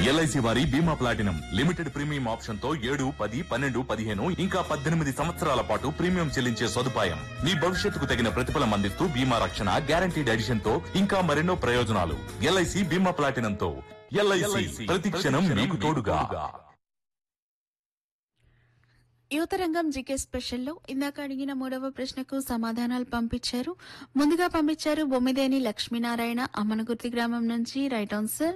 LIC వారి బీమా platinum limited premium option తో ఏడు పది పన్నెండు పదిహేను ఇంకా పద్దెనిమిది సంవత్సరాల పాటు ప్రీమియం చెల్లించే సదుపాయం మీ భవిష్యత్తుకు తగిన ప్రతిఫలం అందిస్తూ బీమా రక్షణ గ్యారంటీడ్ ఎడిషన్ తో ఇంకా మరెన్నో ప్రయోజనాలు ఎల్ఐసి బీమా ప్లాటినం తో ఎల్ఐసి ప్రతి క్షణం మీకు తోడుగా యువతరంగం జీకే స్పెషల్లో ఇందాక అడిగిన మూడవ ప్రశ్నకు సమాధానాలు పంపించారు ముందుగా పంపించారు బొమ్మిదేని లక్ష్మీనారాయణ అమ్మనగుర్తి గ్రామం నుంచి రైట్ ఆన్సర్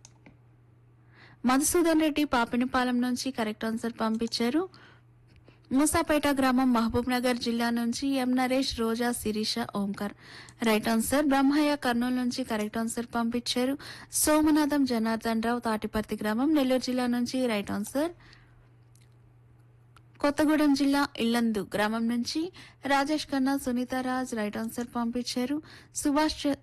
మధుసూదన్ రెడ్డి పాపినిపాలెం నుంచి కరెక్ట్ ఆన్సర్ పంపించారు మూసాపేట గ్రామం మహబూబ్ నగర్ జిల్లా నుంచి M Naresh Roja Sirisha Omkar right answer Brahmayya Kurnool నుంచి కరెక్ట్ ఆన్సర్ పంపించారు సోమనాథం జనార్దన్ రావు తాటిపర్తి గ్రామం నెల్లూరు జిల్లా నుంచి రైట్ ఆన్సర్ కొత్తగూడెం జిల్లా ఇల్లందు గ్రామం నుంచి రాజేష్ ఖన్నా సునీతారాజ్ రైట్ ఆన్సర్ పంపించారు సుభాష్ చ-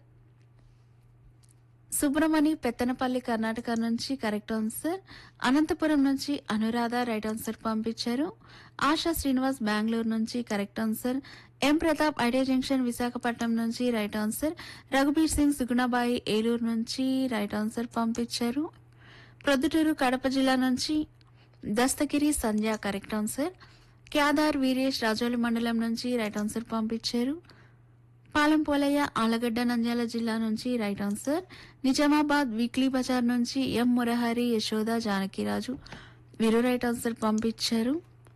సుబ్రమణి పెత్తనపల్లి కర్ణాటక నుంచి కరెక్ట్ ఆన్సర్ అనంతపురం నుంచి అనురాధ రైట్ ఆన్సర్ పంపించారు ఆశా శ్రీనివాస్ బెంగళూరు నుంచి కరెక్ట్ ఆన్సర్ ఎం ప్రతాప్ ఐడే జంక్షన్ విశాఖపట్నం నుంచి రైట్ ఆన్సర్ రఘుబీర్ సింగ్ సుగుణాబాయి ఏలూరు నుంచి రైట్ ఆన్సర్ పంపించారు ప్రొద్దుటూరు కడప జిల్లా నుంచి దస్తగిరి సంధ్య కరెక్ట్ ఆన్సర్ క్యాదార్ వీరేష్ రాజోలి మండలం నుంచి రైట్ ఆన్సర్ పంపించారు పాలెం పోలయ్య ఆలగడ్డ నంద్యాల జిల్లా నుంచి రైట్ ఆన్సర్ నిజామాబాద్ వీక్లీ బజార్ నుంచి ఎం మురహరి యశోద జానకిరాజు వీరు రైట్ ఆన్సర్ పంపించారు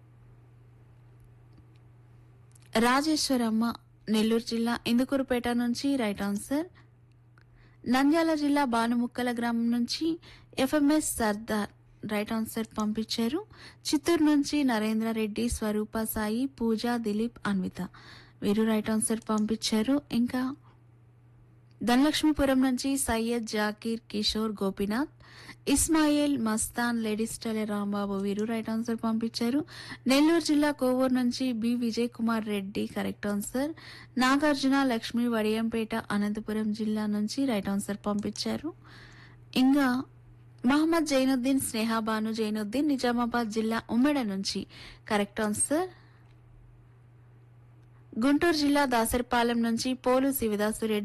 రాజేశ్వరమ్మ నెల్లూరు జిల్లా ఇందుకూరుపేట నుంచి రైట్ ఆన్సర్ నంద్యాల జిల్లా బానుముక్కల గ్రామం నుంచి ఎఫ్ఎంఎస్ సర్దార్ రైట్ ఆన్సర్ పంపించారు చిత్తూరు నుంచి నరేంద్ర రెడ్డి స్వరూప సాయి పూజ దిలీప్ అన్విత వీరు రైట్ ఆన్సర్ పంపించారు ఇంకా ధనలక్ష్మీపురం నుంచి Syed Zakir Kishore Gopinath Ismail Mastan ladies tailor Rambabu Veeru right answer పంపించారు నెల్లూరు జిల్లా కోవూరు నుంచి B Vijay Kumar Reddy correct answer Nagarjuna Lakshmi Vadiyampeta Anantapuram జిల్లా నుంచి రైట్ ఆన్సర్ పంపించారు ఇంకా మహమ్మద్ జైనుద్దీన్ స్నేహాబాను జైనుద్దీన్ నిజామాబాద్ జిల్లా ఉమ్మెడ నుంచి కరెక్ట్ ఆన్సర్ గుంటూరు జిల్లా దాసరిపాలెం నుంచి పోలు శివదాసు రెడ్డి